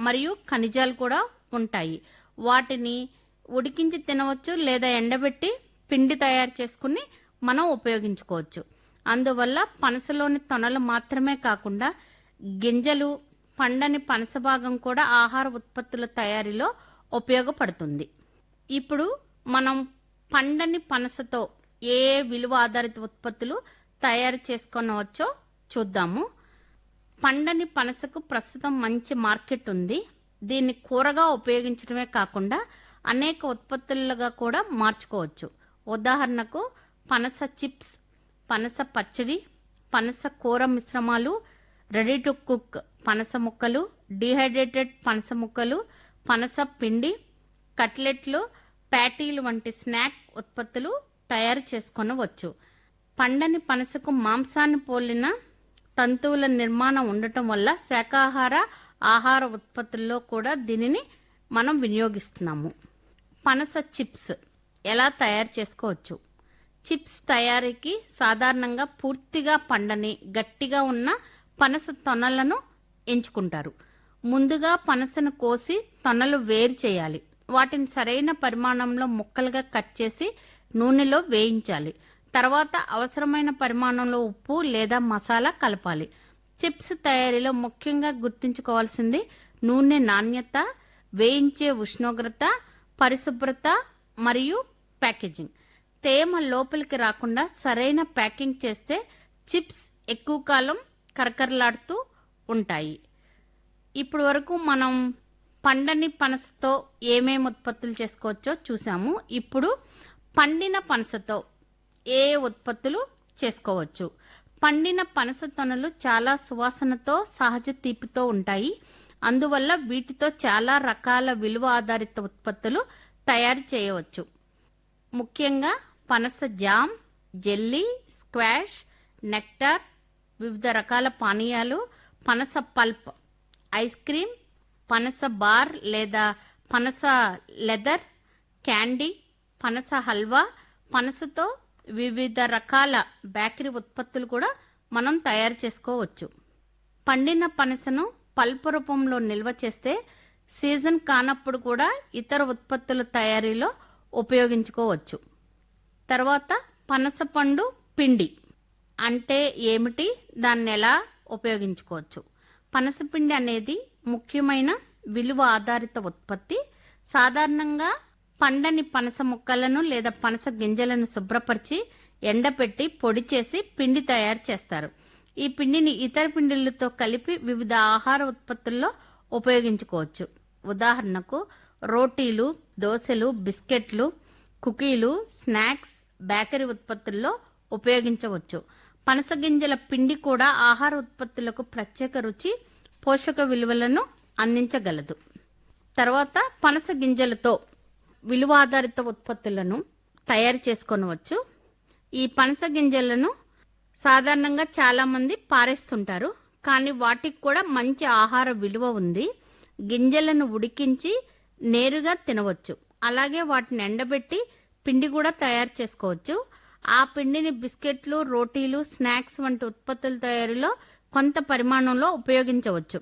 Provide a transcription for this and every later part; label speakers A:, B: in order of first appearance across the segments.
A: మరియు ఖనిజాలు కూడా ఉంటాయి వాటిని ఉడికించి తినవచ్చు లేదా ఎండబెట్టి పిండి తయారు చేసుకుని మనం ఉపయోగించుకోవచ్చు అందువల్ల పనసలోని తొనలు మాత్రమే కాకుండా గింజలు పండని పనస భాగం కూడా ఆహార ఉత్పత్తుల తయారీలో ఉపయోగపడుతుంది ఇప్పుడు మనం పండని పనసతో ఏ ఏ విలువ ఆధారిత ఉత్పత్తులు తయారు చేసుకొనవచ్చో చూద్దాము పండని పనసకు ప్రస్తుతం మంచి మార్కెట్ ఉంది దీన్ని కూరగా ఉపయోగించడమే కాకుండా అనేక ఉత్పత్తులుగా కూడా మార్చుకోవచ్చు ఉదాహరణకు పనస చిప్స్ పనస పచ్చడి పనస కూర మిశ్రమాలు రెడీ టు కుక్ పనస ముక్కలు డిహైడ్రేటెడ్ పనస ముక్కలు పనస పిండి కట్లెట్లు ప్యాటీలు వంటి స్నాక్ ఉత్పత్తులు తయారు చేసుకొనవచ్చు పండని పనసకు మాంసాన్ని పోలిన తంతువుల నిర్మాణం ఉండటం వల్ల శాకాహార ఆహార ఉత్పత్తుల్లో కూడా దీనిని మనం వినియోగిస్తున్నాము పనస చిప్స్ ఎలా తయారు చేసుకోవచ్చు చిప్స్ తయారీకి సాధారణంగా పూర్తిగా పండని గట్టిగా ఉన్న పనస తొనలను ఎంచుకుంటారు ముందుగా పనసను కోసి తొనలు వేరు చేయాలి వాటిని సరైన పరిమాణంలో ముక్కలుగా కట్ చేసి నూనెలో వేయించాలి తర్వాత అవసరమైన పరిమాణంలో ఉప్పు లేదా మసాలా కలపాలి చిప్స్ తయారీలో ముఖ్యంగా గుర్తుంచుకోవాల్సింది నూనె నాణ్యత వేయించే ఉష్ణోగ్రత పరిశుభ్రత మరియు ప్యాకేజింగ్ తేమ లోపలికి రాకుండా సరైన ప్యాకింగ్ చేస్తే చిప్స్ ఎక్కువ కాలం కరకరలాడుతూ ఉంటాయి ఇప్పుడు వరకు మనం పండని పనసతో ఏమేమి ఉత్పత్తులు చేసుకోవచ్చో చూసాము ఇప్పుడు పండిన పనసతో ఏ ఉత్పత్తులు చేసుకోవచ్చు పండిన పనస తొనలు చాలా సువాసనతో సహజ తీపితో ఉంటాయి అందువల్ల వీటితో చాలా రకాల విలువ ఆధారిత ఉత్పత్తులు తయారు చేయవచ్చు ముఖ్యంగా పనస జామ్ జెల్లీ స్క్వాష్ నెక్టార్ వివిధ రకాల పానీయాలు పనస పల్ప్ ఐస్ క్రీమ్ పనస బార్ లేదా పనస లెదర్ క్యాండీ పనస హల్వా పనసతో వివిధ రకాల బేకరీ ఉత్పత్తులు కూడా మనం తయారు చేసుకోవచ్చు పండిన పనసను పల్పు రూపంలో నిల్వ చేస్తే సీజన్ కానప్పుడు కూడా ఇతర ఉత్పత్తుల తయారీలో ఉపయోగించుకోవచ్చు తర్వాత పనస పండు పిండి అంటే ఏమిటి దాన్ని ఎలా ఉపయోగించుకోవచ్చు పనసపిండి అనేది ముఖ్యమైన విలువ ఆధారిత ఉత్పత్తి సాధారణంగా పండని పనస ముక్కలను లేదా పనస గింజలను శుభ్రపరిచి ఎండపెట్టి పొడి చేసి పిండి తయారు చేస్తారు ఈ పిండిని ఇతర పిండిలతో కలిపి వివిధ ఆహార ఉత్పత్తుల్లో ఉపయోగించుకోవచ్చు ఉదాహరణకు రోటీలు దోశలు బిస్కెట్లు కుకీలు స్నాక్స్ బేకరీ ఉత్పత్తుల్లో ఉపయోగించవచ్చు పనస గింజల పిండి కూడా ఆహార ఉత్పత్తులకు ప్రత్యేక రుచి పోషక విలువలను అందించగలదు తర్వాత పనస గింజలతో విలువ ఆధారిత ఉత్పత్తులను తయారు చేసుకొనవచ్చు ఈ పనస గింజలను సాధారణంగా చాలా మంది పారేస్తుంటారు కానీ వాటికి కూడా మంచి ఆహార విలువ ఉంది గింజలను ఉడికించి నేరుగా తినవచ్చు అలాగే వాటిని ఎండబెట్టి పిండి కూడా తయారు చేసుకోవచ్చు ఆ పిండిని బిస్కెట్లు రోటీలు స్నాక్స్ వంటి ఉత్పత్తుల తయారీలో కొంత పరిమాణంలో ఉపయోగించవచ్చు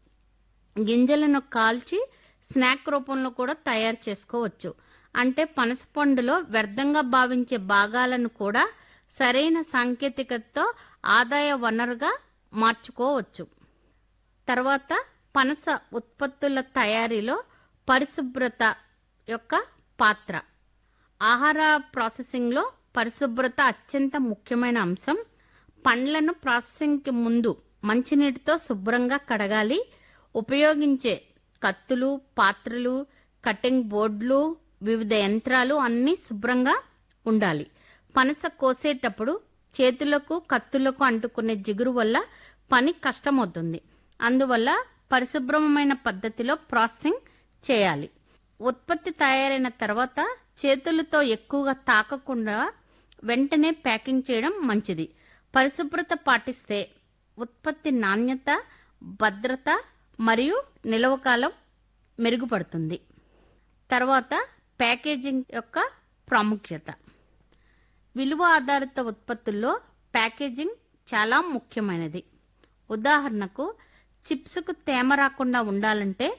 A: గింజలను కాల్చి స్నాక్ రూపంలో కూడా తయారు చేసుకోవచ్చు అంటే పనస పండులో వ్యర్థంగా భావించే భాగాలను కూడా సరైన సాంకేతికతతో ఆదాయ వనరుగా మార్చుకోవచ్చు తర్వాత పనస ఉత్పత్తుల తయారీలో పరిశుభ్రత యొక్క పాత్ర ఆహార ప్రాసెసింగ్లో పరిశుభ్రత అత్యంత ముఖ్యమైన అంశం పండ్లను ప్రాసెసింగ్కి ముందు మంచినీటితో శుభ్రంగా కడగాలి ఉపయోగించే కత్తులు పాత్రలు కటింగ్ బోర్డులు వివిధ యంత్రాలు అన్నీ శుభ్రంగా ఉండాలి పనస కోసేటప్పుడు చేతులకు కత్తులకు అంటుకునే జిగురు వల్ల పని కష్టమవుతుంది అందువల్ల పరిశుభ్రమైన పద్ధతిలో ప్రాసెసింగ్ చేయాలి ఉత్పత్తి తయారైన తర్వాత చేతులతో ఎక్కువగా తాకకుండా వెంటనే ప్యాకింగ్ చేయడం మంచిది పరిశుభ్రత పాటిస్తే ఉత్పత్తి నాణ్యత భద్రత మరియు నిలవకాలం మెరుగుపడుతుంది తర్వాత ప్యాకేజింగ్ యొక్క ప్రాముఖ్యత విలువ ఆధారిత ఉత్పత్తుల్లో ప్యాకేజింగ్ చాలా ముఖ్యమైనది ఉదాహరణకు చిప్స్కు తేమ రాకుండా ఉండాలంటే